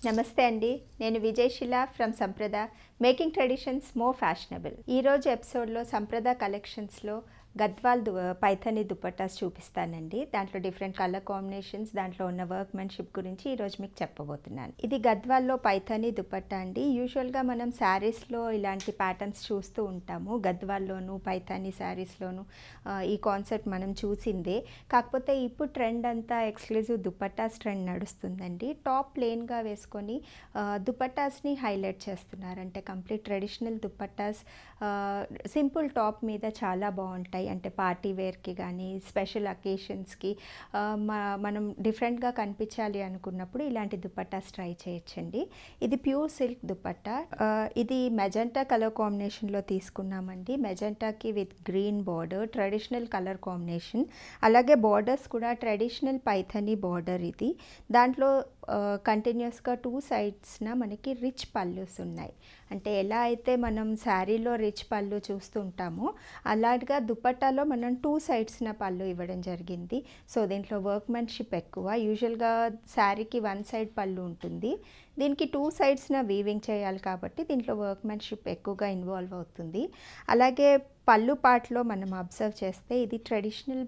నమస్తే అండి నేను Vijayasheela from Sampradha making traditions more fashionable ఈరోజు ఎపిసోడ్లో సంప్రద కలెక్షన్స్లో గద్వాల్ దు పైథని దుపట్టాస్ చూపిస్తానండి దాంట్లో డిఫరెంట్ కలర్ కాంబినేషన్స్ దాంట్లో ఉన్న వర్క్మెన్షిప్ గురించి ఈరోజు మీకు చెప్పబోతున్నాను ఇది గద్వాల్లో పైథని దుపట్టా అండి యూజువల్గా మనం శారీస్లో ఇలాంటి ప్యాటర్న్స్ చూస్తూ ఉంటాము గద్వాల్లోను పైథానీ శారీస్లోను ఈ కాన్సెప్ట్ మనం చూసిందే కాకపోతే ఇప్పుడు ట్రెండ్ అంతా ఎక్స్క్లూజివ్ దుపట్టాస్ ట్రెండ్ నడుస్తుందండి టాప్ ప్లెయిన్గా వేసుకొని ఆ, దుపట్టాస్ని హైలైట్ చేస్తున్నారు అంటే complete traditional dupattas simple top మీద చాలా బాగుంటాయి అంటే పార్టీ వేర్కి కానీ స్పెషల్ అకేషన్స్కి మనం డిఫరెంట్గా కనిపించాలి అనుకున్నప్పుడు ఇలాంటి దుపట్టాస్ ట్రై చేయొచ్చండి ఇది ప్యూర్ సిల్క్ దుపట్టా ఆ, ఇది మెజెంటా కలర్ కాంబినేషన్లో తీసుకున్నామండి మెజెంటాకి with green border traditional colour combination అలాగే బార్డర్స్ కూడా ట్రెడిషనల్ పైథనీ బార్డర్ ఇది దాంట్లో కంటిన్యూస్గా టూ సైడ్స్న మనకి రిచ్ పల్లూస్ ఉన్నాయి అంటే ఎలా అయితే మనం శారీలో రిచ్ పళ్ళు చూస్తుంటామో అలాగా దుపట్టాలో మనం టూ సైడ్స్న పళ్ళు ఇవ్వడం జరిగింది సో దీంట్లో వర్క్మెన్షిప్ ఎక్కువ యూజువల్గా శారీకి వన్ సైడ్ పళ్ళు ఉంటుంది దీనికి టూ సైడ్స్న వీవింగ్ చేయాలి కాబట్టి దీంట్లో వర్క్మెన్షిప్ ఎక్కువగా ఇన్వాల్వ్ అవుతుంది అలాగే పళ్ళు పాటలో మనం అబ్జర్వ్ చేస్తే ఇది ట్రెడిషనల్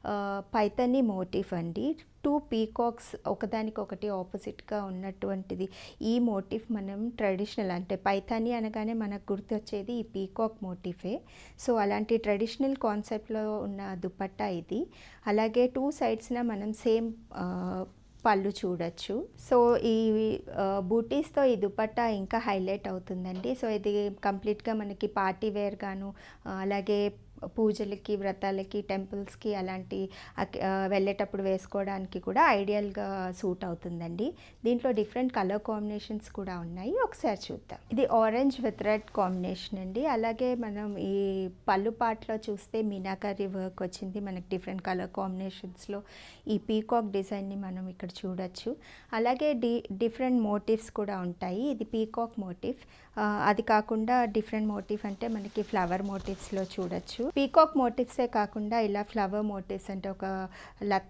పైతని మోటిఫ్ అండి టూ పీకాక్స్ ఒకదానికొకటి ఆపోజిట్గా ఉన్నటువంటిది ఈ మోటిఫ్ మనం ట్రెడిషనల్ అంటే పైథానీ అనగానే మనకు గుర్తొచ్చేది ఈ పీకాక్ మోటిఫే సో అలాంటి ట్రెడిషనల్ కాన్సెప్ట్లో ఉన్న దుపట్టా ఇది అలాగే టూ సైడ్స్న మనం సేమ్ పళ్ళు చూడొచ్చు సో ఈ బూటీస్తో ఈ దుపట్టా ఇంకా హైలైట్ అవుతుందండి సో ఇది కంప్లీట్గా మనకి పార్టీ వేర్ గాను ఆ, అలాగే పూజలకి వ్రతాలకి టెంపుల్స్కి అలాంటి అక్- ఆ, వెళ్ళేటప్పుడు వేసుకోవడానికి కూడా ఐడియల్గా సూట్ అవుతుందండి దీంట్లో డిఫరెంట్ కలర్ కాంబినేషన్స్ కూడా ఉన్నాయి ఒకసారి చూద్దాం ఇది ఆరెంజ్ విత్ రెడ్ కాంబినేషన్ అండి అలాగే మనం ఈ పళ్ళు పాటలో చూస్తే మీనాకరీ వర్క్ వచ్చింది మనకి డిఫరెంట్ కలర్ కాంబినేషన్స్లో ఈ పీకాక్ డిజైన్ని మనం ఇక్కడ చూడొచ్చు అలాగే డి డిఫరెంట్ మోటివ్స్ కూడా ఉంటాయి ఇది పీకాక్ మోటివ్ అది కాకుండా డిఫరెంట్ మోటివ్ అంటే మనకి ఫ్లవర్ మోటివ్స్లో చూడొచ్చు పీకాక్ మోటివ్సే కాకుండా ఇలా ఫ్లవర్ మోటివ్స్ అంటే ఒక లత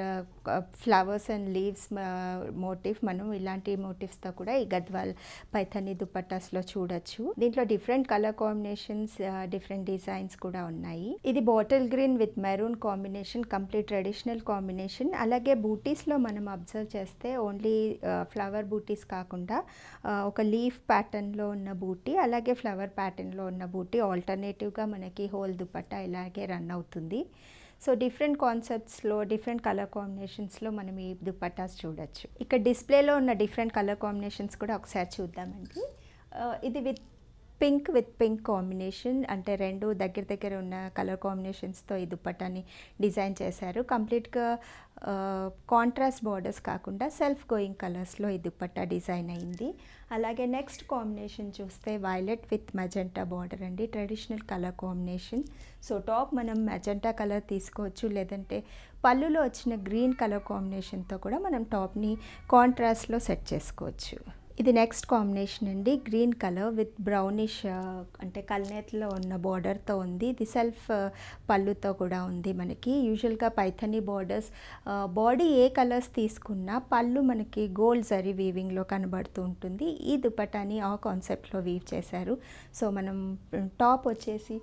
ఫ్లవర్స్ అండ్ లీవ్స్ మోటివ్ మనం ఇలాంటి మోటివ్స్తో కూడా ఈ గద్వాల్ పైథనీ దుపట్టాస్లో చూడొచ్చు దీంట్లో different colour combinations different designs కూడా ఉన్నాయి ఇది bottle green with maroon combination complete traditional combination అలాగే బూటీస్లో మనం అబ్జర్వ్ చేస్తే ఓన్లీ ఫ్లవర్ బూటీస్ కాకుండా ఆ, ఒక లీఫ్ ప్యాటర్న్లో ఉన్న బూటీ అలాగే ఫ్లవర్ ప్యాటర్న్లో ఉన్న బూటీ ఆల్టర్నేటివ్గా మనకి హోల్ దుపట్టా ఇలాగే రన్ అవుతుంది సో డిఫరెంట్ కాన్సెప్ట్స్లో డిఫరెంట్ కలర్ కాంబినేషన్స్లో మనం ఈ దుపట్టాస్ చూడొచ్చు ఇక్కడ డిస్ప్లేలో ఉన్న డిఫరెంట్ కలర్ కాంబినేషన్స్ కూడా ఒకసారి చూద్దామండి ఆ, ఇది with pink with pink combination అంటే రెండు దగ్గర దగ్గర ఉన్న కలర్ కాంబినేషన్స్తో ఈ దుపట్టాని డిజైన్ చేశారు కంప్లీట్గా కాంట్రాస్ట్ బార్డర్స్ కాకుండా సెల్ఫ్ గోయింగ్ కలర్స్లో ఈ దుపట్టా డిజైన్ అయింది అలాగే నెక్స్ట్ కాంబినేషన్ చూస్తే వైలెట్ విత్ మెజెంటా బార్డర్ అండి traditional colour combination so top మనం మెజెంటా కలర్ తీసుకోవచ్చు లేదంటే పళ్ళులో వచ్చిన గ్రీన్ కలర్ కాంబినేషన్తో కూడా మనం టాప్ని కాంట్రాస్ట్లో సెట్ చేసుకోవచ్చు ఇది నెక్స్ట్ కాంబినేషన్ అండి గ్రీన్ కలర్ విత్ బ్రౌనిష్ అంటే కల్నేతలో ఉన్న బార్డర్తో ఉంది ఇది సెల్ఫ్ పళ్ళుతో కూడా ఉంది మనకి యూజువల్గా పైథనీ బార్డర్స్ బాడీ ఏ కలర్స్ తీసుకున్నా పళ్ళు మనకి గోల్డ్ జరీ వీవింగ్లో కనబడుతూ ఉంటుంది ఈ దుపట్టాని ఆ కాన్సెప్ట్లో వీవ్ చేశారు సో మనం టాప్ వచ్చేసి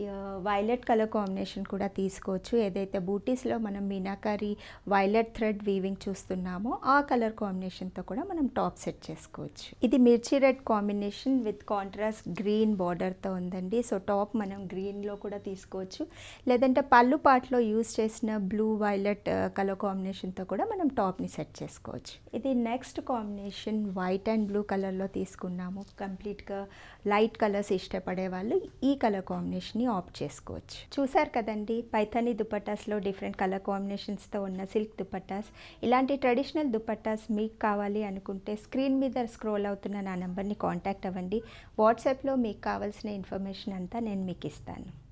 వైలెట్ కలర్ కాంబినేషన్ కూడా తీసుకోవచ్చు ఏదైతే బూటీస్లో మనం మీనాకారి వైలెట్ థ్రెడ్ వీవింగ్ చూస్తున్నామో ఆ కలర్ కాంబినేషన్తో కూడా మనం టాప్ సెట్ చేసుకోవచ్చు ఇది mirchi red combination with contrast green బార్డర్తో ఉందండి సో టాప్ మనం గ్రీన్లో కూడా తీసుకోవచ్చు లేదంటే పళ్ళు పాటలో యూస్ చేసిన బ్లూ వైలెట్ కలర్ కాంబినేషన్తో కూడా మనం టాప్ని సెట్ చేసుకోవచ్చు ఇది next combination white and blue కలర్లో తీసుకున్నాము కంప్లీట్గా లైట్ కలర్స్ ఇష్టపడే వాళ్ళు ఈ కలర్ కాంబినేషన్ని ఆప్ట్ చేసుకోవచ్చు చూసారు కదండి పైథానీ దుపట్టాస్లో డిఫరెంట్ కలర్ కాంబినేషన్స్తో ఉన్న సిల్క్ దుపట్టాస్ ఇలాంటి ట్రెడిషనల్ దుపట్టాస్ మీకు కావాలి అనుకుంటే స్క్రీన్ మీద స్క్రోల్ అవుతున్న నా నెంబర్ని కాంటాక్ట్ అవ్వండి వాట్సాప్లో మీకు కావాల్సిన ఇన్ఫర్మేషన్ అంతా నేను మీకు ఇస్తాను